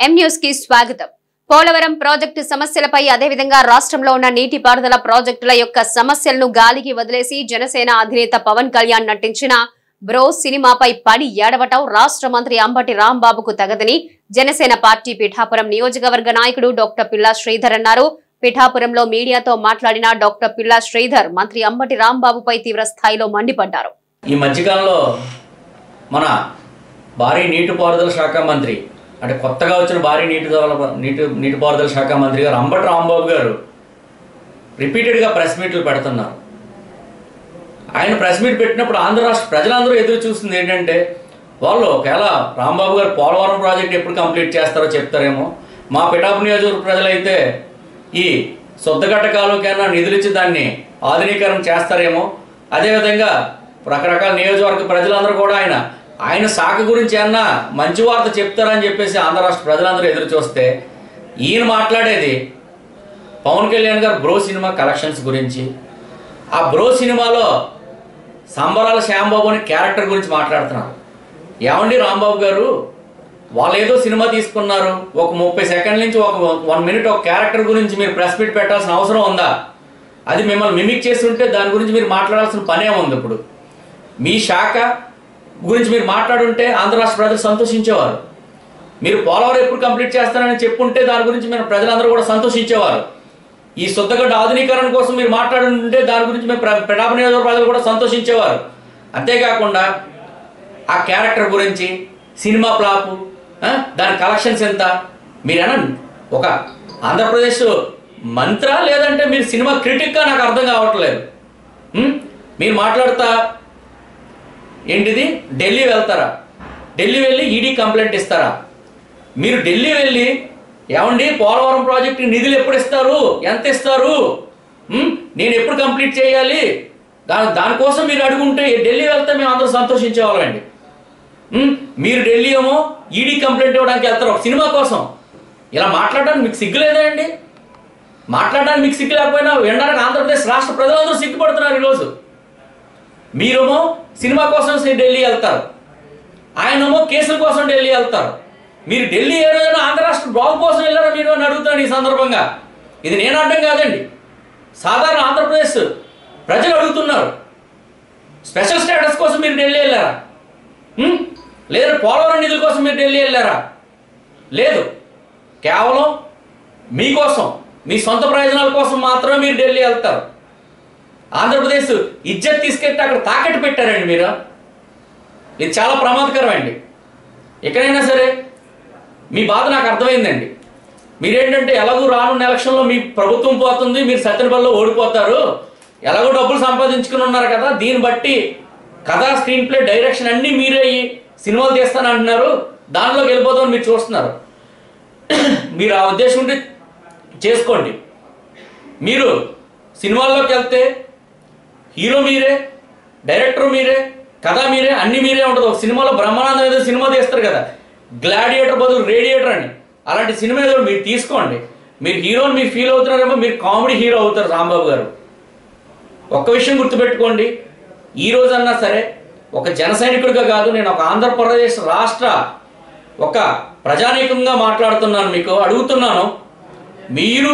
M news కి స్వాగతం Polavaram project సమస్యలపై అదేవిధంగా రాష్ట్రంలో ఉన్న నీటిపారుదల ప్రాజెక్టుల యొక్క సమస్యలను గాలికి వదిలేసి జనసేన అధినేత పవన్ కళ్యాణ్ నటించిన బ్రో సినిమాపై పడి ఏడవటం రాష్ట్ర మంత్రి అంబటి రాంబాబుకు తగదని జనసేన పార్టీ పిఠాపురం నియోజకవర్గ నాయకుడు డాక్టర్ పిల్లా శ్రీధర్ అన్నారు పిఠాపురంలో మీడియాతో మాట్లాడిన డాక్టర్ పిల్లా శ్రీధర్ మంత్రి అంబటి రాంబాబుపై తీవ్ర స్థాయిలో మండిపడ్డారు ఈ మధ్యకాలంలో మన భారీ నీటిపారుదల శాఖ మంత్రి అంటే కొత్తగా వచ్చిన భారీ నీటి నీటి నీటిపారుదల శాఖ మంత్రి గారు అంబటి రాంబాబు గారు రిపీటెడ్గా ప్రెస్ మీట్లు పెడుతున్నారు ఆయన ప్రెస్ మీట్ పెట్టినప్పుడు ఆంధ్ర రాష్ట్ర ప్రజలందరూ ఎదురు చూస్తుంది ఏంటంటే వాళ్ళు ఒకవేళ రాంబాబు గారు పోలవరం ప్రాజెక్ట్ ఎప్పుడు కంప్లీట్ చేస్తారో చెప్తారేమో మా పిఠాపు నియోజకవర్గ ప్రజలైతే ఈ శుద్ధగట్ట కాలువకైనా నిధులు ఇచ్చి దాన్ని ఆధునీకరణ చేస్తారేమో అదేవిధంగా రకరకాల నియోజకవర్గ ప్రజలందరూ కూడా ఆయన ఆయన శాఖ గురించి ఏమన్నా మంచి వార్త చెప్తారని చెప్పేసి ఆంధ్ర రాష్ట్ర ప్రజలందరూ ఎదురు చూస్తే ఈయన మాట్లాడేది పవన్ కళ్యాణ్ గారు బ్రో సినిమా కలెక్షన్స్ గురించి ఆ బ్రో సినిమాలో సంబరాల శ్యాంబాబు అనే క్యారెక్టర్ గురించి మాట్లాడుతున్నారు ఏమండి రాంబాబు గారు వాళ్ళు ఏదో సినిమా తీసుకున్నారు ఒక ముప్పై సెకండ్ల నుంచి ఒక వన్ మినిట్ ఒక క్యారెక్టర్ గురించి మీరు ప్రెస్ మీట్ పెట్టాల్సిన అవసరం ఉందా అది మిమ్మల్ని మిమిక్ చేస్తుంటే దాని గురించి మీరు మాట్లాడాల్సిన పనే ఉంది ఇప్పుడు మీ శాఖ గురించి మీరు మాట్లాడుంటే ఆంధ్ర రాష్ట్ర ప్రజలు సంతోషించేవారు మీరు పోలవరం ఎప్పుడు కంప్లీట్ చేస్తారని చెప్పుంటే దాని గురించి మీరు ప్రజలందరూ కూడా సంతోషించేవారు ఈ శుద్ధగడ్డ ఆధునీకరణ కోసం మీరు మాట్లాడుంటే దాని గురించి మేము ప్ర- ప్రతాప నియోజకవర్గ ప్రజలు కూడా సంతోషించేవారు అంతేకాకుండా ఆ క్యారెక్టర్ గురించి సినిమా ప్లాపు ఆ, దాని కలెక్షన్స్ ఎంత మీరేనా ఒక ఆంధ్రప్రదేశ్ మంత్రా లేదంటే మీరు సినిమా క్రిటిక్గా నాకు అర్థం కావట్లేదు ఉం? మీరు మాట్లాడుతా ఏంటిది ఢిల్లీ వెళ్తారా ఢిల్లీ వెళ్ళి ఈడీ కంప్లైంట్ ఇస్తారా మీరు ఢిల్లీ వెళ్ళి ఏమండి పోలవరం ప్రాజెక్టు నిధులు ఎప్పుడు ఇస్తారు ఎంత ఇస్తారు ఉమ్, నేను ఎప్పుడు కంప్లీట్ చేయాలి దాని దానికోసం మీరు అడుగుంటే ఢిల్లీ వెళ్తే మేము అందరూ సంతోషించేవాళ్ళండి ఉమ్, మీరు ఢిల్లీ ఏమో ఈడీ కంప్లైంట్ ఇవ్వడానికి వెళ్తారు ఒక సినిమా కోసం ఇలా మాట్లాడడానికి మీకు సిగ్గు లేదా అండి మాట్లాడడానికి మీకు సిగ్గు లేకపోయినా వినడానికి ఆంధ్రప్రదేశ్ రాష్ట్ర ప్రజలందరూ సిగ్గుపడుతున్నారు ఈరోజు మీరేమో సినిమా కోసం ఢిల్లీ వెళ్తారు ఆయనేమో కేసుల కోసం ఢిల్లీ వెళ్తారు మీరు ఢిల్లీ ఏ రోజున ఆంధ్ర రాష్ట్ర బాగు కోసం వెళ్ళారో మీరు అని అడుగుతాను ఈ సందర్భంగా ఇది నేను అడ్డం కాదండి సాధారణ ఆంధ్రప్రదేశ్ ప్రజలు అడుగుతున్నారు స్పెషల్ స్టేటస్ కోసం మీరు ఢిల్లీ వెళ్ళారా ఉం? లేదా పోలవరం నిధుల కోసం మీరు ఢిల్లీ వెళ్ళారా లేదు కేవలం మీకోసం మీ సొంత ప్రయోజనాల కోసం మాత్రమే మీరు ఢిల్లీ వెళ్తారు ఆంధ్రప్రదేశ్ ఇజ్జత్ తీసుకెట్టి అక్కడ తాకట్టు పెట్టారండి మీరు ఇది చాలా ప్రమాదకరం అండి ఎక్కడైనా సరే మీ బాధ నాకు అర్థమైందండి మీరేంటంటే ఎలాగో రానున్న ఎలక్షన్లో మీ ప్రభుత్వం పోతుంది మీరు సత్యనపల్లిలో ఓడిపోతారు ఎలాగో డబ్బులు సంపాదించుకుని ఉన్నారు కదా దీన్ని బట్టి కథా స్క్రీన్ ప్లే డైరెక్షన్ అన్నీ మీరే అయ్యి సినిమాలు తీస్తానంటున్నారు దానిలోకి వెళ్ళిపోతామని మీరు చూస్తున్నారు మీరు ఆ ఉద్దేశం ఉంటే చేసుకోండి మీరు సినిమాల్లోకి వెళ్తే హీరో మీరే డైరెక్టర్ మీరే కథ మీరే అన్ని మీరే ఉంటుంది ఒక సినిమాలో బ్రహ్మానందం ఏదో సినిమా తీస్తారు కదా గ్లాడియేటర్ బదులు రేడియేటర్ అని అలాంటి సినిమా ఏదో మీరు తీసుకోండి మీరు హీరోని మీరు ఫీల్ అవుతున్నారేమో మీరు కామెడీ హీరో అవుతారు రాంబాబు గారు ఒక్క విషయం గుర్తుపెట్టుకోండి ఈ రోజన్నా సరే ఒక జన సైనికుడిగా కాదు నేను ఒక ఆంధ్రప్రదేశ్ రాష్ట్ర ఒక ప్రజానీకంగా మాట్లాడుతున్నాను మీకు అడుగుతున్నాను మీరు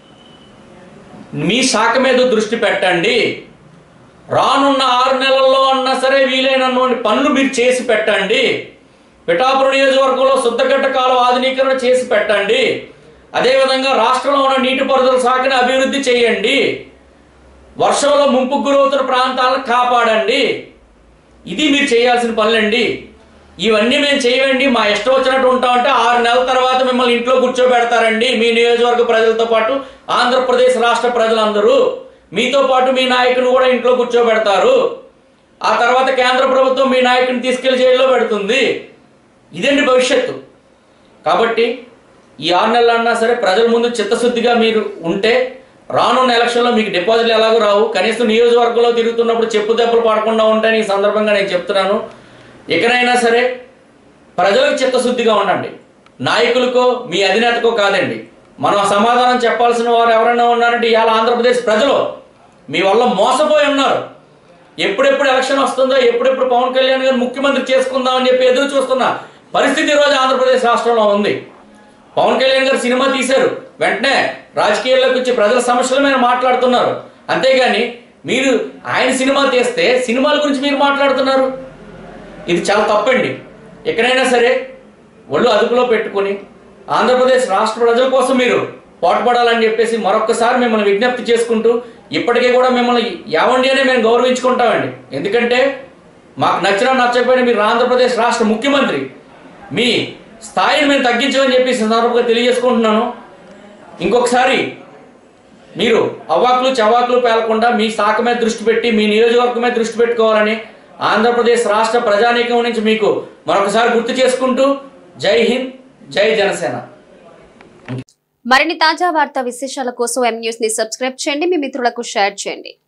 మీ శాఖ మీద దృష్టి పెట్టండి రానున్న ఆరు నెలల్లో అన్నా సరే వీలైనటువంటి పనులు మీరు చేసి పెట్టండి పిఠాపురం నియోజకవర్గంలో శుద్ధగడ్డ కాలువ ఆధునీకరణ చేసి పెట్టండి అదేవిధంగా రాష్ట్రంలో ఉన్న నీటిపారుదల శాఖని అభివృద్ధి చేయండి వర్షంలో ముంపు గురవుతున్న ప్రాంతాలను కాపాడండి ఇది మీరు చేయాల్సిన పనులండి ఇవన్నీ మేము చేయమండి మా ఇష్టం వచ్చినట్టు ఉంటామంటే ఆరు నెలల తర్వాత మిమ్మల్ని ఇంట్లో కూర్చోబెడతారండి మీ నియోజకవర్గ ప్రజలతో పాటు ఆంధ్రప్రదేశ్ రాష్ట్ర ప్రజలందరూ మీతో పాటు మీ నాయకుని కూడా ఇంట్లో కూర్చోబెడతారు ఆ తర్వాత కేంద్ర ప్రభుత్వం మీ నాయకుని తీసుకెళ్లి జైల్లో పెడుతుంది ఇదండి భవిష్యత్తు కాబట్టి ఈ ఆరు నెలలు అన్నా సరే ప్రజల ముందు చిత్తశుద్ధిగా మీరు ఉంటే రానున్న ఎలక్షన్లో మీకు డిపాజిట్లు ఎలాగో రావు కనీసం నియోజకవర్గంలో తిరుగుతున్నప్పుడు చెప్పు దెబ్బలు పడకుండా ఉంటాయని ఈ సందర్భంగా నేను చెప్తున్నాను ఇకనైనా సరే ప్రజలకు చిత్తశుద్ధిగా ఉండండి నాయకులకో మీ అధినేతకో కాదండి మనం సమాధానం చెప్పాల్సిన వారు ఎవరైనా ఉన్నారంటే ఇవాళ ఆంధ్రప్రదేశ్ ప్రజలు మీ వల్ల మోసపోయి ఉన్నారు ఎప్పుడెప్పుడు ఎలక్షన్ వస్తుందో ఎప్పుడెప్పుడు పవన్ కళ్యాణ్ గారు ముఖ్యమంత్రి చేసుకుందాం అని చెప్పి ఎదురు చూస్తున్న పరిస్థితి ఈ రోజు ఆంధ్రప్రదేశ్ రాష్ట్రంలో ఉంది పవన్ కళ్యాణ్ గారు సినిమా తీశారు వెంటనే రాజకీయాల్లోకి వచ్చి ప్రజల సమస్యల మీద మాట్లాడుతున్నారు అంతేగాని మీరు ఆయన సినిమా తీస్తే సినిమాల గురించి మీరు మాట్లాడుతున్నారు ఇది చాలా తప్పండి ఎక్కడైనా సరే ఒళ్ళు అదుపులో పెట్టుకొని ఆంధ్రప్రదేశ్ రాష్ట్ర ప్రజల కోసం మీరు పాటుపడాలని చెప్పేసి మరొక్కసారి మిమ్మల్ని విజ్ఞప్తి చేసుకుంటూ ఇప్పటికీ కూడా మిమ్మల్ని యావండి అనే మేము గౌరవించుకుంటామండి ఎందుకంటే మాకు నచ్చినా నచ్చకపోయినా మీరు ఆంధ్రప్రదేశ్ రాష్ట్ర ముఖ్యమంత్రి మీ స్థాయిని మేము తగ్గించమని చెప్పి ఈ సందర్భంగా తెలియజేసుకుంటున్నాను ఇంకొకసారి మీరు అవాకులు చవాకులు పేలకుండా మీ శాఖ మీద దృష్టి పెట్టి మీ నియోజకవర్గం మీద దృష్టి పెట్టుకోవాలని ఆంధ్రప్రదేశ్ రాష్ట్ర ప్రజానీకం నుంచి మీకు మరొకసారి గుర్తు చేసుకుంటూ జై హింద్ జై జనసేన మరిన్ని తాజా వార్తా విశేషాల కోసం ఎం న్యూస్ ని సబ్స్క్రైబ్ చేయండి మీ మిత్రులకు షేర్ చేయండి